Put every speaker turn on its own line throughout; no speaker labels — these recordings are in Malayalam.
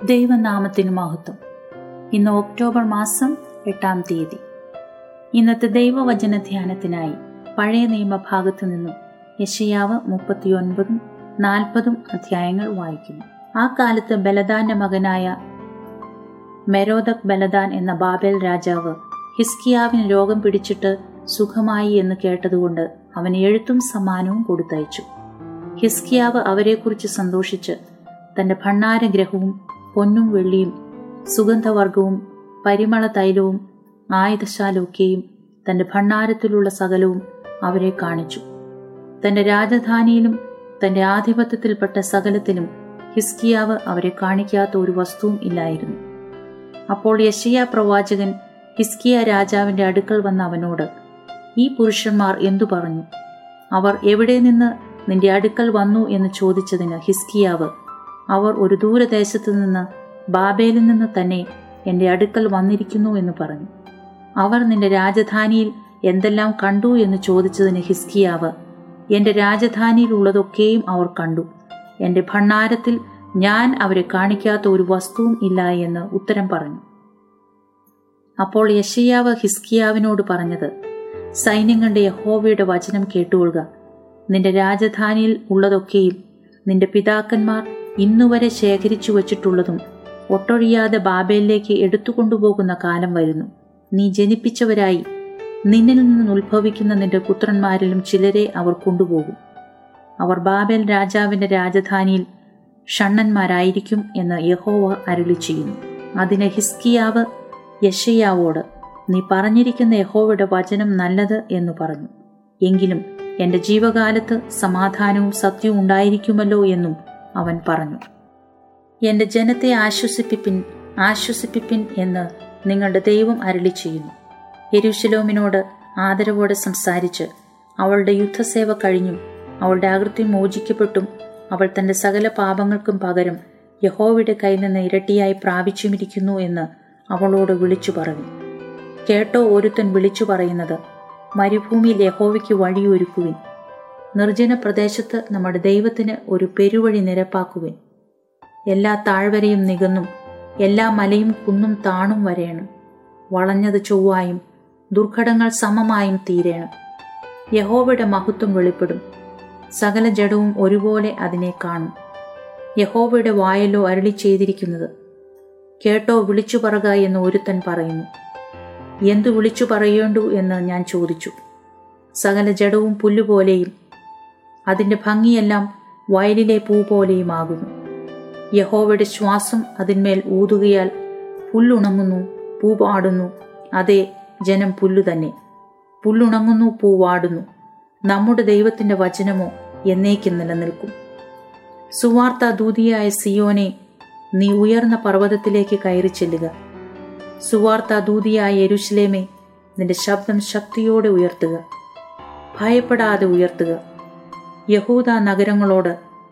ദൈവനാമത്തിന് മഹത്വം ഇന്ന് ഒക്ടോബർ മാസം എട്ടാം തീയതി ഇന്നത്തെ ദൈവവചന ധ്യാനത്തിനായി പഴയ നിയമഭാഗത്തു നിന്നും യശയാവ് മുപ്പത്തിയൊൻപതും നാൽപ്പതും അധ്യായങ്ങൾ വായിക്കുന്നു ആ കാലത്ത് ബലദാന്റെ മകനായ മെരോദക് ബലദാൻ എന്ന ബാബേൽ രാജാവ് ഹിസ്കിയാവിന് രോഗം പിടിച്ചിട്ട് സുഖമായി എന്ന് കേട്ടതുകൊണ്ട് അവന് എഴുത്തും സമ്മാനവും കൊടുത്തയച്ചു ഹിസ്കിയാവ് അവരെക്കുറിച്ച് സന്തോഷിച്ച് തന്റെ ഭണ്ണാരഗ്രഹവും പൊന്നും വെള്ളിയും സുഗന്ധവർഗവും പരിമള തൈലവും ആയുധശാലൊക്കെയും തന്റെ ഭണ്ണാരത്തിലുള്ള സകലവും അവരെ കാണിച്ചു തന്റെ രാജധാനിയിലും തന്റെ ആധിപത്യത്തിൽപ്പെട്ട സകലത്തിലും ഹിസ്കിയാവ് അവരെ കാണിക്കാത്ത ഒരു വസ്തുവും ഇല്ലായിരുന്നു അപ്പോൾ യശയ പ്രവാചകൻ ഹിസ്കിയ രാജാവിന്റെ അടുക്കൽ വന്ന അവനോട് ഈ പുരുഷന്മാർ എന്തു പറഞ്ഞു അവർ എവിടെ നിന്ന് നിന്റെ അടുക്കൽ വന്നു എന്ന് ചോദിച്ചതിന് ഹിസ്കിയാവ് അവർ ഒരു ദൂരദേശത്തു നിന്ന് ബാബേലിൽ നിന്ന് തന്നെ എൻ്റെ അടുക്കൽ വന്നിരിക്കുന്നു എന്ന് പറഞ്ഞു അവർ നിന്റെ രാജധാനിയിൽ എന്തെല്ലാം കണ്ടു എന്ന് ചോദിച്ചതിന് ഹിസ്കിയാവ് എൻ്റെ രാജധാനിയിലുള്ളതൊക്കെയും അവർ കണ്ടു എൻ്റെ ഭണ്ണാരത്തിൽ ഞാൻ അവരെ കാണിക്കാത്ത ഒരു വസ്തുവും ഇല്ല എന്ന് ഉത്തരം പറഞ്ഞു അപ്പോൾ യശയാവ് ഹിസ്കിയാവിനോട് പറഞ്ഞത് സൈന്യങ്ങളുടെ യഹോവയുടെ വചനം കേട്ടുകൊള്ളുക നിന്റെ രാജധാനിയിൽ ഉള്ളതൊക്കെയും നിന്റെ പിതാക്കന്മാർ ഇന്നുവരെ ശേഖരിച്ചു വച്ചിട്ടുള്ളതും ഒട്ടൊഴിയാതെ ബാബേലിലേക്ക് എടുത്തുകൊണ്ടുപോകുന്ന കാലം വരുന്നു നീ ജനിപ്പിച്ചവരായി നിന്നിൽ നിന്ന് ഉത്ഭവിക്കുന്ന നിന്റെ പുത്രന്മാരിലും ചിലരെ അവർ കൊണ്ടുപോകും അവർ ബാബേൽ രാജാവിന്റെ രാജധാനിയിൽ ഷണ്ണന്മാരായിരിക്കും എന്ന് യഹോവ അരുളി ചെയ്യുന്നു അതിന് ഹിസ്കിയാവ് യശയാവോട് നീ പറഞ്ഞിരിക്കുന്ന യഹോവയുടെ വചനം നല്ലത് എന്ന് പറഞ്ഞു എങ്കിലും എന്റെ ജീവകാലത്ത് സമാധാനവും സത്യവും ഉണ്ടായിരിക്കുമല്ലോ എന്നും അവൻ പറഞ്ഞു എന്റെ ജനത്തെ ആശ്വസിപ്പിപ്പിൻ ആശ്വസിപ്പിപ്പിൻ എന്ന് നിങ്ങളുടെ ദൈവം അരളി ചെയ്യുന്നു യെരുശലോമിനോട് ആദരവോടെ സംസാരിച്ച് അവളുടെ യുദ്ധസേവ കഴിഞ്ഞും അവളുടെ അകൃത്യം മോചിക്കപ്പെട്ടും അവൾ തന്റെ സകല പാപങ്ങൾക്കും പകരം യഹോവയുടെ കയ്യിൽ നിന്ന് ഇരട്ടിയായി പ്രാപിച്ചുമിരിക്കുന്നു എന്ന് അവളോട് വിളിച്ചു പറഞ്ഞു കേട്ടോ ഒരുത്തൻ വിളിച്ചു പറയുന്നത് മരുഭൂമിയിൽ യഹോവയ്ക്ക് വഴിയൊരുക്കുവിൻ നിർജ്ജന പ്രദേശത്ത് നമ്മുടെ ദൈവത്തിന് ഒരു പെരുവഴി നിരപ്പാക്കുവിൻ എല്ലാ താഴ്വരയും നികന്നും എല്ലാ മലയും കുന്നും താണും വരേണം വളഞ്ഞത് ചൊവ്വായും ദുർഘടങ്ങൾ സമമായും തീരേണം യഹോവയുടെ മഹത്വം വെളിപ്പെടും സകല ജഡവും ഒരുപോലെ അതിനെ കാണും യഹോവയുടെ വായല്ലോ അരളി ചെയ്തിരിക്കുന്നത് കേട്ടോ വിളിച്ചു പറക എന്ന് ഒരുത്തൻ പറയുന്നു എന്തു വിളിച്ചു പറയേണ്ടു എന്ന് ഞാൻ ചോദിച്ചു സകല ജഡവും പുല്ലുപോലെയും അതിൻ്റെ ഭംഗിയെല്ലാം വയലിലെ പൂ പോലെയുമാകുന്നു യഹോവയുടെ ശ്വാസം അതിന്മേൽ ഊതുകയാൽ പുല്ലുണങ്ങുന്നു പൂ പാടുന്നു അതേ ജനം പുല്ലു തന്നെ പുല്ലുണങ്ങുന്നു പൂ വാടുന്നു നമ്മുടെ ദൈവത്തിന്റെ വചനമോ എന്നേക്കും നിലനിൽക്കും സുവാർത്ത ദൂതിയായ സിയോനെ നീ ഉയർന്ന പർവ്വതത്തിലേക്ക് കയറി ചെല്ലുക സുവാർത്ത ദൂതിയായ യെരുഷലേമേ നിന്റെ ശബ്ദം ശക്തിയോടെ ഉയർത്തുക ഭയപ്പെടാതെ ഉയർത്തുക യഹൂദ നഗരങ്ങളോട്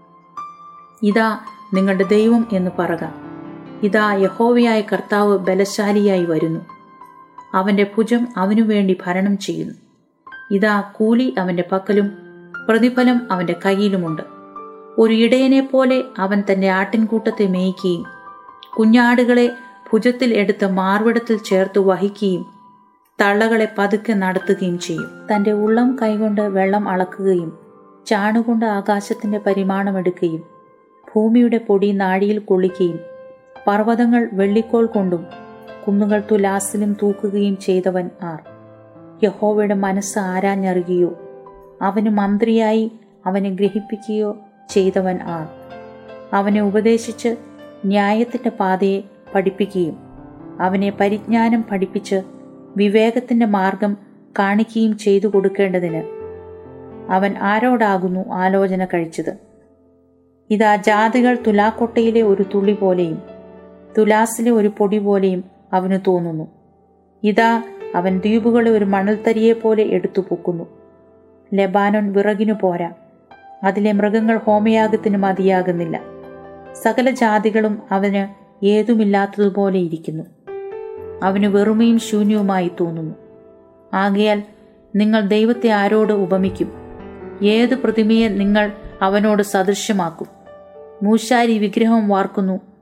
ഇതാ നിങ്ങളുടെ ദൈവം എന്ന് പറക ഇതാ യഹോവയായ കർത്താവ് ബലശാലിയായി വരുന്നു അവന്റെ ഭുജം അവനു വേണ്ടി ഭരണം ചെയ്യുന്നു ഇതാ കൂലി അവന്റെ പക്കലും പ്രതിഫലം അവന്റെ കയ്യിലുമുണ്ട് ഒരു ഇടയനെ പോലെ അവൻ തന്റെ ആട്ടിൻകൂട്ടത്തെ മേയ്ക്കുകയും കുഞ്ഞാടുകളെ ഭുജത്തിൽ എടുത്ത് മാർവിടത്തിൽ ചേർത്ത് വഹിക്കുകയും തള്ളകളെ പതുക്കെ നടത്തുകയും ചെയ്യും തന്റെ ഉള്ളം കൈകൊണ്ട് വെള്ളം അളക്കുകയും ചാണുകൊണ്ട് ആകാശത്തിന്റെ പരിമാണമെടുക്കുകയും ഭൂമിയുടെ പൊടി നാഴിയിൽ കൊള്ളിക്കുകയും പർവ്വതങ്ങൾ വെള്ളിക്കോൾ കൊണ്ടും കുന്നുകൾ തുലാസിലും തൂക്കുകയും ചെയ്തവൻ ആർ യഹോവയുടെ മനസ്സ് ആരാഞ്ഞറിയുകയോ അവന് മന്ത്രിയായി അവനെ ഗ്രഹിപ്പിക്കുകയോ ചെയ്തവൻ ആർ അവനെ ഉപദേശിച്ച് ന്യായത്തിന്റെ പാതയെ പഠിപ്പിക്കുകയും അവനെ പരിജ്ഞാനം പഠിപ്പിച്ച് വിവേകത്തിന്റെ മാർഗം കാണിക്കുകയും ചെയ്തു കൊടുക്കേണ്ടതിന് അവൻ ആരോടാകുന്നു ആലോചന കഴിച്ചത് ഇതാ ജാതികൾ തുലാക്കൊട്ടയിലെ ഒരു തുള്ളി പോലെയും തുലാസിലെ ഒരു പൊടി പോലെയും അവന് തോന്നുന്നു ഇതാ അവൻ ദ്വീപുകളെ ഒരു മണൽത്തരിയെ പോലെ എടുത്തു പൊക്കുന്നു ലെബാനോൻ വിറകിനു പോരാ അതിലെ മൃഗങ്ങൾ ഹോമയാഗത്തിന് മതിയാകുന്നില്ല സകല ജാതികളും അവന് ഏതുമില്ലാത്തതുപോലെ ഇരിക്കുന്നു അവന് വെറുമയും ശൂന്യവുമായി തോന്നുന്നു ആകയാൽ നിങ്ങൾ ദൈവത്തെ ആരോട് ഉപമിക്കും ഏത് പ്രതിമയെ നിങ്ങൾ അവനോട് സദൃശ്യമാക്കും മൂശാരി വിഗ്രഹം വാർക്കുന്നു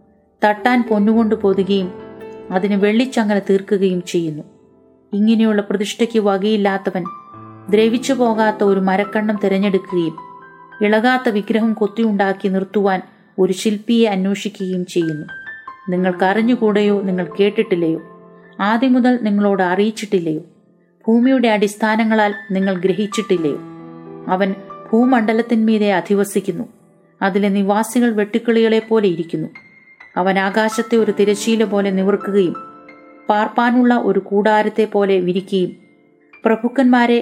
തട്ടാൻ പൊന്നുകൊണ്ട് പൊതുകയും അതിന് വെള്ളിച്ചങ്ങല തീർക്കുകയും ചെയ്യുന്നു ഇങ്ങനെയുള്ള പ്രതിഷ്ഠയ്ക്ക് വകയില്ലാത്തവൻ ദ്രവിച്ചു പോകാത്ത ഒരു മരക്കണ്ണം തിരഞ്ഞെടുക്കുകയും ഇളകാത്ത വിഗ്രഹം കൊത്തിയുണ്ടാക്കി നിർത്തുവാൻ ഒരു ശില്പിയെ അന്വേഷിക്കുകയും ചെയ്യുന്നു നിങ്ങൾക്ക് അറിഞ്ഞുകൂടെയോ നിങ്ങൾ കേട്ടിട്ടില്ലയോ ആദ്യം മുതൽ നിങ്ങളോട് അറിയിച്ചിട്ടില്ലയോ ഭൂമിയുടെ അടിസ്ഥാനങ്ങളാൽ നിങ്ങൾ ഗ്രഹിച്ചിട്ടില്ലയോ അവൻ ഭൂമണ്ഡലത്തിന്മീതെ അധിവസിക്കുന്നു അതിലെ നിവാസികൾ വെട്ടുക്കിളികളെ പോലെ ഇരിക്കുന്നു അവൻ ആകാശത്തെ ഒരു തിരശീല പോലെ നിവർക്കുകയും പാർപ്പാനുള്ള ഒരു കൂടാരത്തെ പോലെ വിരിക്കുകയും പ്രഭുക്കന്മാരെ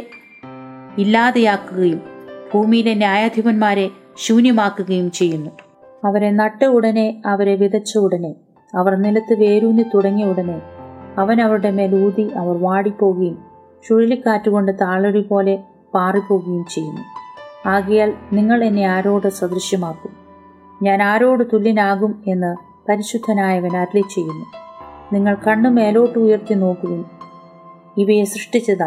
ഇല്ലാതെയാക്കുകയും ഭൂമിയിലെ ന്യായാധിപന്മാരെ ശൂന്യമാക്കുകയും ചെയ്യുന്നു അവരെ നട്ട ഉടനെ അവരെ വിതച്ച ഉടനെ അവർ നിലത്ത് വേരൂന്നി തുടങ്ങിയ ഉടനെ അവൻ അവരുടെ മേൽ ഊതി അവർ വാടിപ്പോകുകയും ചുഴലിക്കാറ്റുകൊണ്ട് താളൊരു പോലെ പാറിപ്പോകുകയും ചെയ്യുന്നു ആകിയാൽ നിങ്ങൾ എന്നെ ആരോട് സദൃശ്യമാക്കും ഞാൻ ആരോട് തുല്യനാകും എന്ന് പരിശുദ്ധനായവൻ അരളി ചെയ്യുന്നു നിങ്ങൾ കണ്ണു മേലോട്ട് ഉയർത്തി നോക്കുകയും ഇവയെ സൃഷ്ടിച്ചതാ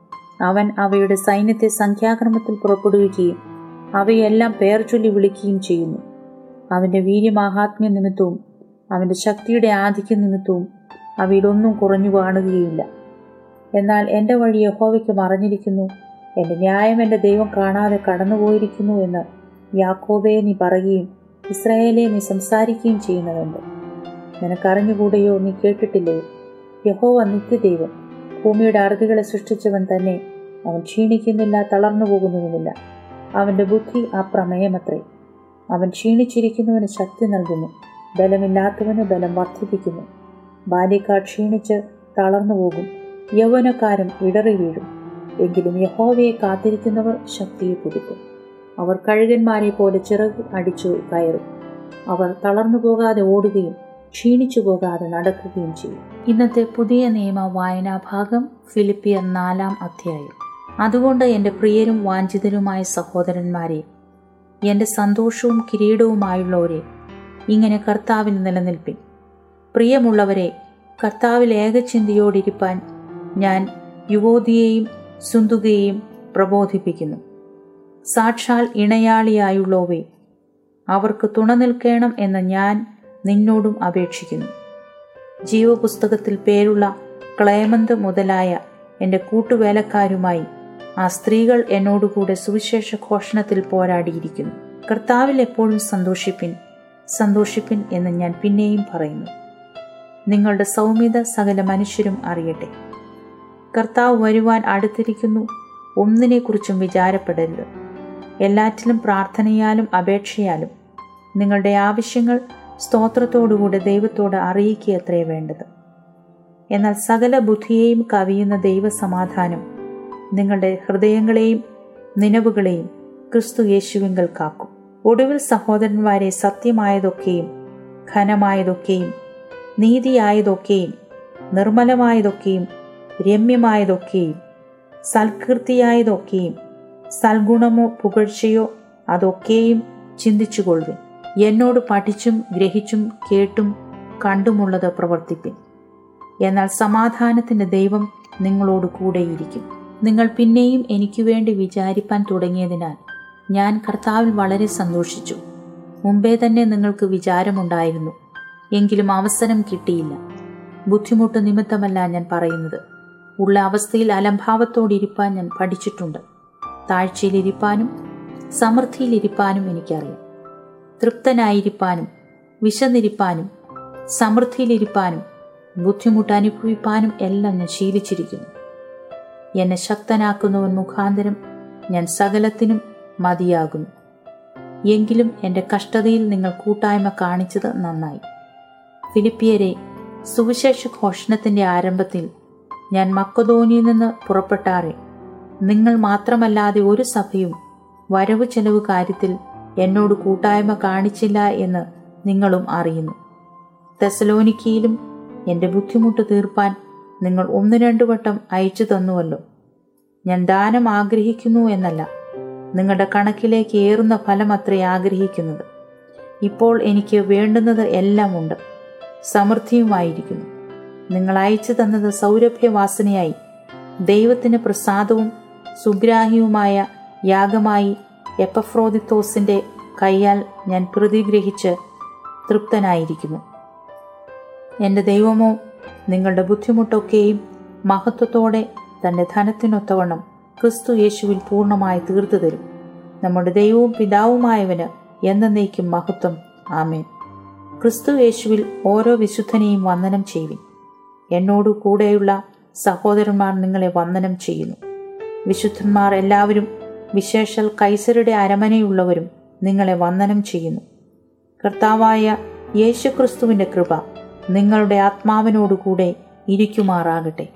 അവൻ അവയുടെ സൈന്യത്തെ സംഖ്യാക്രമത്തിൽ പുറപ്പെടുവിക്കുകയും അവയെല്ലാം പേർ ചൊല്ലി വിളിക്കുകയും ചെയ്യുന്നു അവന്റെ വീര്യമാഹാത്മ്യ നിമിത്തവും അവന്റെ ശക്തിയുടെ ആധിക്യ നിമിത്തവും അവയിലൊന്നും കുറഞ്ഞു കാണുകയില്ല എന്നാൽ എൻ്റെ വഴി യഹോവയ്ക്ക് മറഞ്ഞിരിക്കുന്നു എൻ്റെ ന്യായം എൻ്റെ ദൈവം കാണാതെ കടന്നുപോയിരിക്കുന്നു എന്ന് യാക്കോബെ നീ പറയുകയും ഇസ്രായേലെ നീ സംസാരിക്കുകയും ചെയ്യുന്നതുണ്ട് നിനക്കറിഞ്ഞുകൂടെയോ നീ കേട്ടിട്ടില്ലയോ യഹോവ നിത്യദൈവം ഭൂമിയുടെ അറുതികളെ സൃഷ്ടിച്ചവൻ തന്നെ അവൻ ക്ഷീണിക്കുന്നില്ല തളർന്നു പോകുന്നതുമില്ല അവന്റെ ബുദ്ധി അപ്രമേയമത്രേ അവൻ ക്ഷീണിച്ചിരിക്കുന്നവന് ശക്തി നൽകുന്നു ബലമില്ലാത്തവന് ബലം വർദ്ധിപ്പിക്കുന്നു ബാല്യക്കാർ ക്ഷീണിച്ച് തളർന്നു പോകും യൗവനക്കാരും ഇടറി വീഴും എങ്കിലും യഹോവയെ കാത്തിരിക്കുന്നവർ ശക്തിയെ പുതുക്കും അവർ കഴുകന്മാരെ പോലെ ചിറക് അടിച്ചു കയറും അവർ തളർന്നു പോകാതെ ഓടുകയും ക്ഷീണിച്ചു പോകാതെ നടക്കുകയും ചെയ്യും ഇന്നത്തെ പുതിയ നിയമ വായനാ ഭാഗം ഫിലിപ്പിയർ നാലാം അധ്യായം അതുകൊണ്ട് എൻ്റെ പ്രിയരും വാഞ്ചിതരുമായ സഹോദരന്മാരെ എൻ്റെ സന്തോഷവും കിരീടവുമായുള്ളവരെ ഇങ്ങനെ കർത്താവിൽ നിലനിൽപ്പിൻ പ്രിയമുള്ളവരെ കർത്താവിൽ ഏകചിന്തയോടിരിപ്പാൻ ഞാൻ യുവോതിയെയും സുന്തുകയെയും പ്രബോധിപ്പിക്കുന്നു സാക്ഷാൽ ഇണയാളിയായുള്ളവേ അവർക്ക് തുണ നിൽക്കണം എന്ന് ഞാൻ നിന്നോടും അപേക്ഷിക്കുന്നു ജീവപുസ്തകത്തിൽ പേരുള്ള ക്ലേമന്ത് മുതലായ എൻ്റെ കൂട്ടുവേലക്കാരുമായി ആ സ്ത്രീകൾ എന്നോടുകൂടെ സുവിശേഷ ഘോഷണത്തിൽ പോരാടിയിരിക്കുന്നു കർത്താവിൽ എപ്പോഴും സന്തോഷിപ്പിൻ സന്തോഷിപ്പിൻ എന്ന് ഞാൻ പിന്നെയും പറയുന്നു നിങ്ങളുടെ സൗമ്യത സകല മനുഷ്യരും അറിയട്ടെ കർത്താവ് വരുവാൻ അടുത്തിരിക്കുന്നു ഒന്നിനെക്കുറിച്ചും വിചാരപ്പെടരുത് എല്ലാറ്റിലും പ്രാർത്ഥനയാലും അപേക്ഷയാലും നിങ്ങളുടെ ആവശ്യങ്ങൾ സ്തോത്രത്തോടുകൂടെ ദൈവത്തോട് അറിയിക്കുകയത്രേ വേണ്ടത് എന്നാൽ സകല ബുദ്ധിയെയും കവിയുന്ന ദൈവസമാധാനം നിങ്ങളുടെ ഹൃദയങ്ങളെയും നിലവുകളെയും ക്രിസ്തു യേശുവിങ്കൽ കാക്കും ഒടുവിൽ സഹോദരന്മാരെ സത്യമായതൊക്കെയും ഘനമായതൊക്കെയും നീതിയായതൊക്കെയും നിർമ്മലമായതൊക്കെയും രമ്യമായതൊക്കെയും സൽകീർത്തിയായതൊക്കെയും സൽഗുണമോ പുകഴ്ചയോ അതൊക്കെയും ചിന്തിച്ചുകൊള്ളുവിൻ എന്നോട് പഠിച്ചും ഗ്രഹിച്ചും കേട്ടും കണ്ടുമുള്ളത് പ്രവർത്തിപ്പിൻ എന്നാൽ സമാധാനത്തിന്റെ ദൈവം നിങ്ങളോട് കൂടെയിരിക്കും നിങ്ങൾ പിന്നെയും എനിക്ക് വേണ്ടി വിചാരിപ്പാൻ തുടങ്ങിയതിനാൽ ഞാൻ കർത്താവിൽ വളരെ സന്തോഷിച്ചു മുമ്പേ തന്നെ നിങ്ങൾക്ക് വിചാരമുണ്ടായിരുന്നു എങ്കിലും അവസരം കിട്ടിയില്ല ബുദ്ധിമുട്ട് നിമിത്തമല്ല ഞാൻ പറയുന്നത് ഉള്ള അവസ്ഥയിൽ അലംഭാവത്തോടിരിപ്പാൻ ഞാൻ പഠിച്ചിട്ടുണ്ട് താഴ്ചയിലിരിപ്പാനും സമൃദ്ധിയിലിരിപ്പാനും എനിക്കറിയാം തൃപ്തനായിരിക്കാനും വിശന്നിരിപ്പാനും സമൃദ്ധിയിലിരിപ്പാനും ബുദ്ധിമുട്ട് അനുഭവിപ്പാനും എല്ലാം ഞാൻ ശീലിച്ചിരിക്കുന്നു എന്നെ ശക്തനാക്കുന്നവൻ മുഖാന്തരം ഞാൻ സകലത്തിനും മതിയാകുന്നു എങ്കിലും എൻ്റെ കഷ്ടതയിൽ നിങ്ങൾ കൂട്ടായ്മ കാണിച്ചത് നന്നായി ഫിലിപ്പിയരെ സുവിശേഷ ഘോഷണത്തിൻ്റെ ആരംഭത്തിൽ ഞാൻ മക്കതോനിയിൽ നിന്ന് പുറപ്പെട്ടാറെ നിങ്ങൾ മാത്രമല്ലാതെ ഒരു സഭയും വരവ് ചെലവ് കാര്യത്തിൽ എന്നോട് കൂട്ടായ്മ കാണിച്ചില്ല എന്ന് നിങ്ങളും അറിയുന്നു തെസലോനിക്കയിലും എൻ്റെ ബുദ്ധിമുട്ട് തീർപ്പാൻ നിങ്ങൾ ഒന്ന് രണ്ടു വട്ടം അയച്ചു തന്നുവല്ലോ ഞാൻ ദാനം ആഗ്രഹിക്കുന്നു എന്നല്ല നിങ്ങളുടെ കണക്കിലേക്ക് ഏറുന്ന ഫലം അത്രേ ആഗ്രഹിക്കുന്നത് ഇപ്പോൾ എനിക്ക് വേണ്ടുന്നത് എല്ലാം ഉണ്ട് സമൃദ്ധിയുമായിരിക്കുന്നു നിങ്ങൾ അയച്ചു തന്നത് സൗരഭ്യവാസനയായി ദൈവത്തിന് പ്രസാദവും സുഗ്രാഹ്യവുമായ യാഗമായി എപ്പഫ്രോദിത്തോസിന്റെ കൈയാൽ ഞാൻ പ്രതിഗ്രഹിച്ച് തൃപ്തനായിരിക്കുന്നു എൻ്റെ ദൈവമോ നിങ്ങളുടെ ബുദ്ധിമുട്ടൊക്കെയും മഹത്വത്തോടെ തൻ്റെ ധനത്തിനൊത്തവണ്ണം ക്രിസ്തു യേശുവിൽ പൂർണ്ണമായി തീർത്തു തരും നമ്മുടെ ദൈവവും പിതാവുമായവന് എന്നേക്കും മഹത്വം ആമേൻ ക്രിസ്തു യേശുവിൽ ഓരോ വിശുദ്ധനെയും വന്ദനം ചെയ്യുവിൻ എന്നോടു കൂടെയുള്ള സഹോദരന്മാർ നിങ്ങളെ വന്ദനം ചെയ്യുന്നു വിശുദ്ധന്മാർ എല്ലാവരും വിശേഷൽ കൈസരുടെ അരമനയുള്ളവരും നിങ്ങളെ വന്ദനം ചെയ്യുന്നു കർത്താവായ യേശുക്രിസ്തുവിൻ്റെ കൃപ നിങ്ങളുടെ ആത്മാവിനോടുകൂടെ ഇരിക്കുമാറാകട്ടെ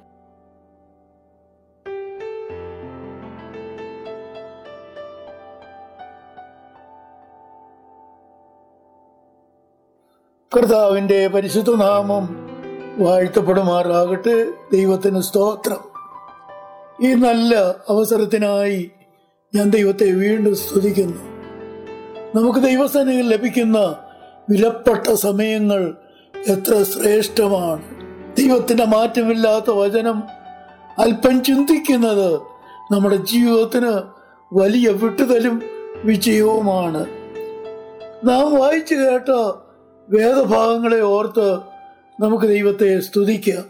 കർത്താവിന്റെ പരിശുദ്ധ നാമം വാഴ്ത്തപ്പെടുമാറാകട്ടെ ദൈവത്തിന് സ്തോത്രം ഈ നല്ല അവസരത്തിനായി ഞാൻ ദൈവത്തെ വീണ്ടും സ്തുതിക്കുന്നു നമുക്ക് ദൈവസേനയിൽ ലഭിക്കുന്ന വിലപ്പെട്ട സമയങ്ങൾ എത്ര ശ്രേഷ്ഠമാണ് ദൈവത്തിന്റെ മാറ്റമില്ലാത്ത വചനം അല്പം ചിന്തിക്കുന്നത് നമ്മുടെ ജീവിതത്തിന് വലിയ വിട്ടുതലും വിജയവുമാണ് നാം വായിച്ചു കേട്ട വേദഭാഗങ്ങളെ ഓർത്ത് നമുക്ക് ദൈവത്തെ സ്തുതിക്കാം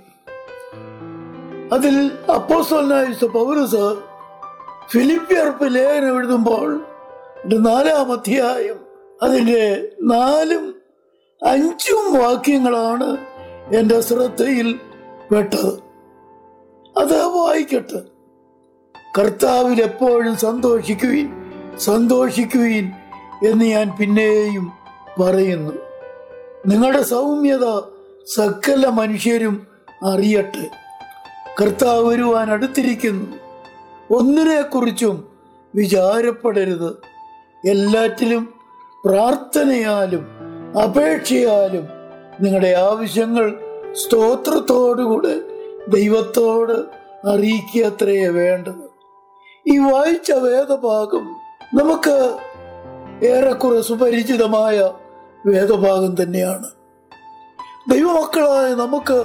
അതിൽ അപ്പോസ്തലനായ പൗരസ് ഫിലിപ്പിയർപ്പ് ലേഖനം എഴുതുമ്പോൾ ഇത് നാലാം അധ്യായം അതിൻ്റെ നാലും അഞ്ചും വാക്യങ്ങളാണ് എൻ്റെ ശ്രദ്ധയിൽ പെട്ടത് അത് വായിക്കട്ടെ കർത്താവിൽ എപ്പോഴും സന്തോഷിക്കുവീൻ സന്തോഷിക്കുവീൻ എന്ന് ഞാൻ പിന്നെയും പറയുന്നു നിങ്ങളുടെ സൗമ്യത സകല മനുഷ്യരും അറിയട്ടെ കർത്താവ് വരുവാൻ അടുത്തിരിക്കുന്നു ഒന്നിനെ കുറിച്ചും വിചാരപ്പെടരുത് എല്ലാറ്റിലും പ്രാർത്ഥനയാലും അപേക്ഷയാലും നിങ്ങളുടെ ആവശ്യങ്ങൾ സ്തോത്രത്തോടുകൂടെ ദൈവത്തോട് അറിയിക്കത്രേ വേണ്ടത് ഈ വായിച്ച വേദഭാഗം നമുക്ക് ഏറെക്കുറെ സുപരിചിതമായ വേദഭാഗം തന്നെയാണ് ദൈവമക്കളായ നമുക്ക്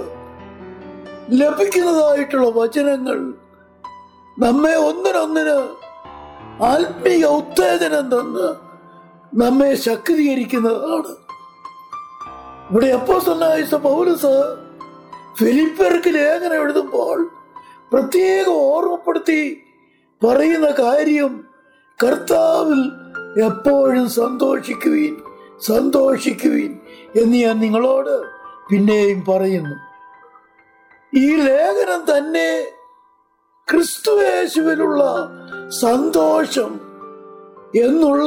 ലഭിക്കുന്നതായിട്ടുള്ള വചനങ്ങൾ നമ്മെ ഒന്നിനൊന്നിന് ആത്മീയ ഉത്തേജനം തന്ന് നമ്മെ ശക്തീകരിക്കുന്നതാണ് ഇവിടെ എപ്പോ സന്നായിച്ച പൗലസ് ഫിലിപ്പർക്ക് ലേഖനം എഴുതുമ്പോൾ പ്രത്യേകം ഓർമ്മപ്പെടുത്തി പറയുന്ന കാര്യം കർത്താവിൽ എപ്പോഴും സന്തോഷിക്കുവീൻ സന്തോഷിക്കുവീൻ എന്ന് ഞാൻ നിങ്ങളോട് പിന്നെയും പറയുന്നു ഈ ലേഖനം തന്നെ ക്രിസ്തുവേശുവിലുള്ള സന്തോഷം എന്നുള്ള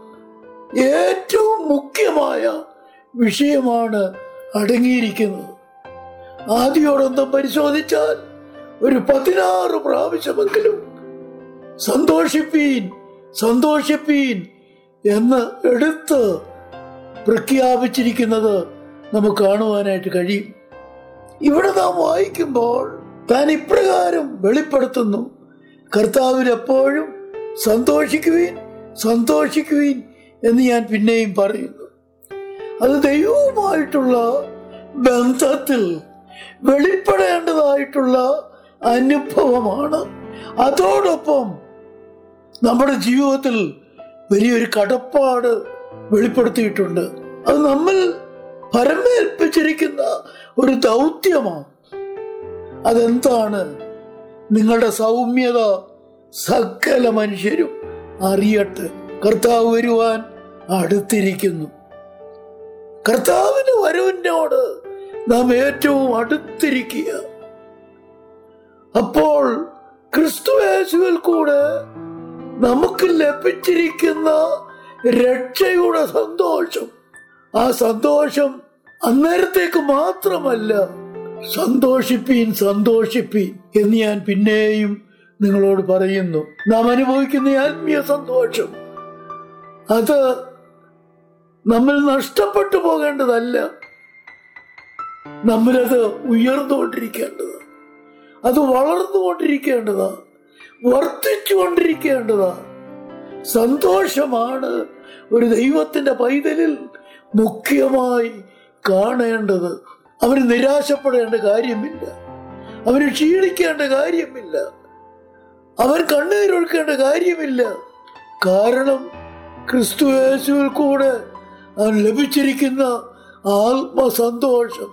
ഏറ്റവും മുഖ്യമായ വിഷയമാണ് അടങ്ങിയിരിക്കുന്നത് ആദ്യോടൊന്നും പരിശോധിച്ചാൽ ഒരു പതിനാറ് പ്രാവശ്യമെങ്കിലും സന്തോഷിപ്പീൻ സന്തോഷിപ്പീൻ എന്ന് എടുത്ത് പ്രഖ്യാപിച്ചിരിക്കുന്നത് നമുക്ക് കാണുവാനായിട്ട് കഴിയും ഇവിടെ നാം വായിക്കുമ്പോൾ താൻ ഇപ്രകാരം വെളിപ്പെടുത്തുന്നു കർത്താവിൽ എപ്പോഴും സന്തോഷിക്കുവീൻ സന്തോഷിക്കുവീൻ എന്ന് ഞാൻ പിന്നെയും പറയുന്നു അത് ദൈവവുമായിട്ടുള്ള ബന്ധത്തിൽ വെളിപ്പെടേണ്ടതായിട്ടുള്ള അനുഭവമാണ് അതോടൊപ്പം നമ്മുടെ ജീവിതത്തിൽ വലിയൊരു കടപ്പാട് വെളിപ്പെടുത്തിയിട്ടുണ്ട് അത് നമ്മൾ പരമേൽപ്പിച്ചിരിക്കുന്ന ഒരു ദൗത്യമാണ് അതെന്താണ് നിങ്ങളുടെ സൗമ്യത സകല മനുഷ്യരും അറിയട്ടെ കർത്താവ് വരുവാൻ അടുത്തിരിക്കുന്നു കർത്താവിന് വരവിനോട് നാം ഏറ്റവും അടുത്തിരിക്കുക അപ്പോൾ ക്രിസ്തു യേശുവിൽ കൂടെ നമുക്ക് ലഭിച്ചിരിക്കുന്ന രക്ഷയുടെ സന്തോഷം ആ സന്തോഷം അന്നേരത്തേക്ക് മാത്രമല്ല സന്തോഷിപ്പീൻ സന്തോഷിപ്പീൻ എന്ന് ഞാൻ പിന്നെയും നിങ്ങളോട് പറയുന്നു നാം അനുഭവിക്കുന്ന ആത്മീയ സന്തോഷം അത് നമ്മൾ നഷ്ടപ്പെട്ടു പോകേണ്ടതല്ല നമ്മളത് ഉയർന്നുകൊണ്ടിരിക്കേണ്ടത് അത് വളർന്നുകൊണ്ടിരിക്കേണ്ടതാ വർദ്ധിച്ചുകൊണ്ടിരിക്കേണ്ടതാ സന്തോഷമാണ് ഒരു ദൈവത്തിന്റെ പൈതലിൽ മുഖ്യമായി കാണേണ്ടത് അവന് നിരാശപ്പെടേണ്ട കാര്യമില്ല അവന് ക്ഷീണിക്കേണ്ട കാര്യമില്ല അവൻ കണ്ണീരൊഴുക്കേണ്ട കാര്യമില്ല കാരണം ക്രിസ്തു യേശുവിൽ കൂടെ അവൻ ലഭിച്ചിരിക്കുന്ന ആത്മസന്തോഷം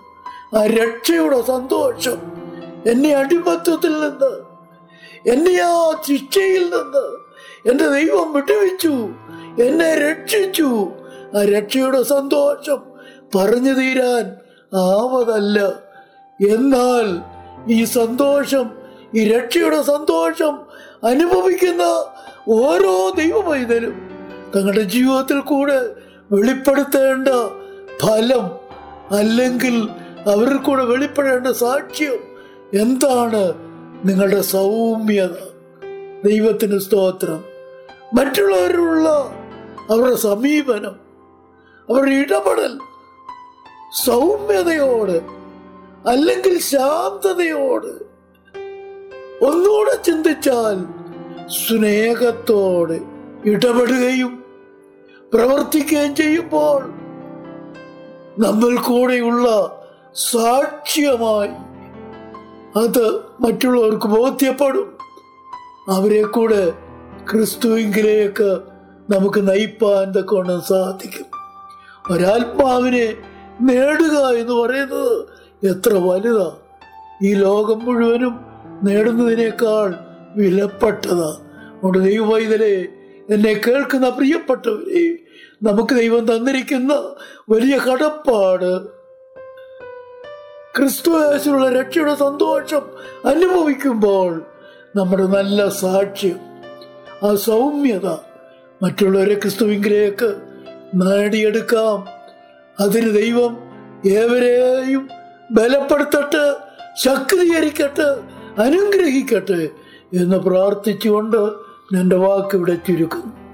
ആ രക്ഷയുടെ സന്തോഷം എന്നെ അടിമത്വത്തിൽ നിന്ന് എന്നെ ആ ശിക്ഷയിൽ നിന്ന് എന്റെ ദൈവം വിട്ടുവെച്ചു എന്നെ രക്ഷിച്ചു ആ രക്ഷയുടെ സന്തോഷം പറഞ്ഞു തീരാൻ ആവതല്ല എന്നാൽ ഈ സന്തോഷം ഈ രക്ഷയുടെ സന്തോഷം അനുഭവിക്കുന്ന ഓരോ ദൈവമൈതലും തങ്ങളുടെ ജീവിതത്തിൽ കൂടെ വെളിപ്പെടുത്തേണ്ട ഫലം അല്ലെങ്കിൽ അവരിൽ കൂടെ വെളിപ്പെടേണ്ട സാക്ഷ്യം എന്താണ് നിങ്ങളുടെ സൗമ്യത ദൈവത്തിന് സ്തോത്രം മറ്റുള്ളവരുള്ള അവരുടെ സമീപനം അവരുടെ ഇടപെടൽ സൗമ്യതയോട് അല്ലെങ്കിൽ ശാന്തതയോട് ഒന്നുകൂടെ ചിന്തിച്ചാൽ സ്നേഹത്തോടെ ഇടപെടുകയും പ്രവർത്തിക്കുകയും ചെയ്യുമ്പോൾ നമ്മൾ കൂടെയുള്ള സാക്ഷ്യമായി അത് മറ്റുള്ളവർക്ക് ബോധ്യപ്പെടും അവരെ കൂടെ ക്രിസ്തുവിങ്കിലേക്ക് നമുക്ക് നയിപ്പാൻ കൊണ്ട് സാധിക്കും ഒരാത്മാവിനെ നേടുക എന്ന് പറയുന്നത് എത്ര വലുതാ ഈ ലോകം മുഴുവനും നേടുന്നതിനേക്കാൾ വിലപ്പെട്ടതാ അതുകൊണ്ട് ദൈവവൈതലെ എന്നെ കേൾക്കുന്ന പ്രിയപ്പെട്ടവരെ നമുക്ക് ദൈവം തന്നിരിക്കുന്ന വലിയ കടപ്പാട് ക്രിസ്തുവേശുള്ള രക്ഷയുടെ സന്തോഷം അനുഭവിക്കുമ്പോൾ നമ്മുടെ നല്ല സാക്ഷ്യം ആ സൗമ്യത മറ്റുള്ളവരെ ക്രിസ്തുവിങ്കിലേക്ക് നേടിയെടുക്കാം അതിന് ദൈവം ഏവരെയും ബലപ്പെടുത്തട്ടെ ശക്തീകരിക്കട്ടെ അനുഗ്രഹിക്കട്ടെ എന്ന് പ്രാർത്ഥിച്ചുകൊണ്ട് എൻ്റെ വാക്ക് ഇവിടെ ചുരുക്കുന്നു